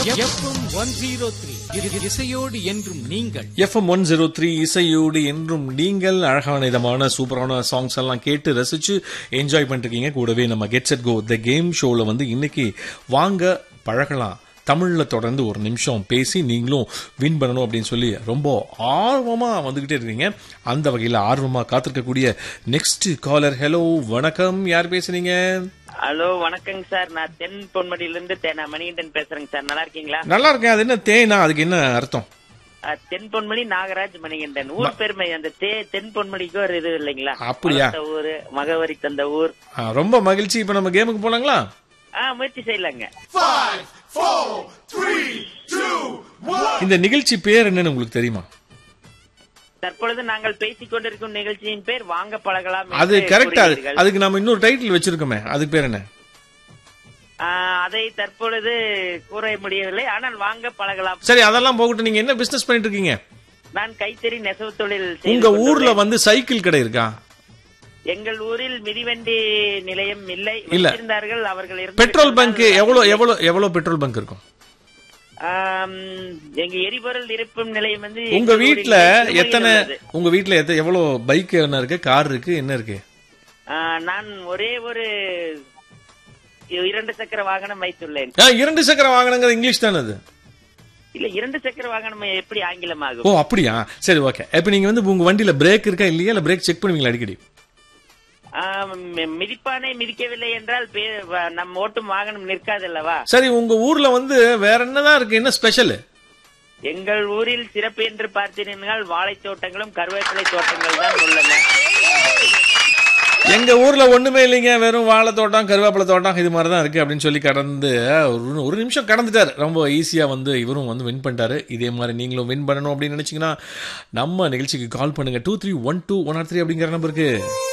FM one zero three இசையோடு என்றும் நீங்கள் எஃப்எம் ஒன் ஜீரோ த்ரீ இசையோடு என்றும் நீங்கள் அழகான இதமான சூப்பரான சாங்ஸ் எல்லாம் கேட்டு ரசிச்சு என்ஜாய் பண்ணிருக்கீங்க கூடவே நம்ம get set go the game ஷோல வந்து இன்னைக்கு வாங்க பழகலாம் தமிழ்ல தொடர்ந்து ஒரு நிமிஷம் பேசி நீங்களும் வின் பண்ணணும் அப்படின்னு சொல்லி ரொம்ப ஆர்வமா வந்துகிட்டே இருக்கீங்க அந்த வகையில் ஆர்வமா காத்திருக்கக்கூடிய நெக்ஸ்ட் காலர் ஹலோ வணக்கம் யார் பேசுறீங்க ஹலோ வணக்கங்க சார் நான் தென் பொன்மடியில இருந்து தேனா மணிகண்டன் பேசுறேங்க சார் நல்லா இருக்கீங்களா நல்லா இருக்கேன் அது என்ன தேனா அதுக்கு என்ன அர்த்தம் அஹ், தென் பொன்மணி நாகராஜ் மணிகண்டன் ஊர் பெருமை அந்த தே தென் பொன்மணிக்கு ஒரு இது இல்லைங்களா அப்படியா? வளர்த்த ஊரு மகவரி தந்த ஊர் ஆ, ரொம்ப மகிழ்ச்சி இப்ப நம்ம கேமுக்கு போலாங்களா ஆ முயற்சி செய்யலாங்க இந்த நிகழ்ச்சி பேர் என்னன்னு உங்களுக்கு தெரியுமா தற்பொழுது நாங்கள் பேசிக் கொண்டிருக்கும் நிகழ்ச்சியின் பேர் வாங்க பழகலாம் அது என்று கரெக்டா கூறுகிறீர்கள். அதுக்கு நம்ம இன்னொரு டைட்டில் வச்சிருக்கோமே அதுக்கு பேர் என்ன ஆஹ், அதை தற்பொழுது கூற முடியவில்லை ஆனால் வாங்க பழகலாம் சரி அதெல்லாம் போகட்டும் நீங்க என்ன பிசினஸ் பண்ணிட்டு இருக்கீங்க நான் கைத்தறி நெசவு தொழில் செய்து உங்க ஊர்ல கொண்டுள்ளேன். வந்து சைக்கிள் கடை இருக்கா எங்கள் ஊரில் மிதிவண்டி நிலையம் இல்லை இல்ல. இருந்தார்கள் அவர்கள் இருந்து பெட்ரோல் பங்க் விட்டதால் எவ்வளவு எவ்வளவு எவ்வளவு பெட்ரோல் பங்க் இருக்கும் ஆம், எங்க எரிபொருள் இருப்பும் நிலையம் வந்து உங்க எங்கள் வீட்ல ஊரில் திருமணியில் எத்தனை உள்ளது. உங்க வீட்ல எத்த எவ்வளவு பைக் என்ன இருக்கு கார் இருக்கு என்ன இருக்கு ஆ, நான் ஒரே ஒரு இரண்டு சக்கர வாகனம் வைத்துள்ளேன் ஆ, இரண்டு சக்கர வாகனங்கள் இங்கிலீஷ் தானே அது இல்ல இரண்டு சக்கர வாகனம் எப்படி ஆங்கிலம் ஓ ஆகும் அப்படியா சரி ஓகே இப்ப நீங்க வந்து உங்க வண்டியில பிரேக் இருக்கா இல்லையா இல்ல பிரேக் செக் பண்ணுவீங்களா அடிக்கடி ஆம், மிதிப்பானை மிதிக்கவில்லை என்றால் பே- வ- நம் ஓட்டும் வாகனம் நிற்காது அல்லவா சரி உங்க ஊர்ல வந்து வேற என்னதான் இருக்கு என்ன ஸ்பெஷல் எங்கள் ஊரில் சிறப்பு என்று பார்த்தீர்கள் வாழைத் தோட்டங்களும் கருவேப்பிலை தோட்டங்கள் தான் உள்ளன எங்க ஊர்ல ஒண்ணுமே இல்லைங்க வெறும் வாழை தோட்டம் கருவேப்பிலை தோட்டம் இது மாதிரி தான் இருக்கு அப்படின்னு சொல்லி கடந்து ஒரு ஒரு நிமிஷம் கடந்துட்டாரு ரொம்ப ஈஸியா வந்து இவரும் வந்து வின் பண்ணிட்டாரு இதே மாதிரி நீங்களும் வின் பண்ணணும் அப்படின்னு நினைச்சீங்கன்னா நம்ம நிகழ்ச்சிக்கு கால் பண்ணுங்க two three one two one R three அப்படிங்கிற நம்பருக்கு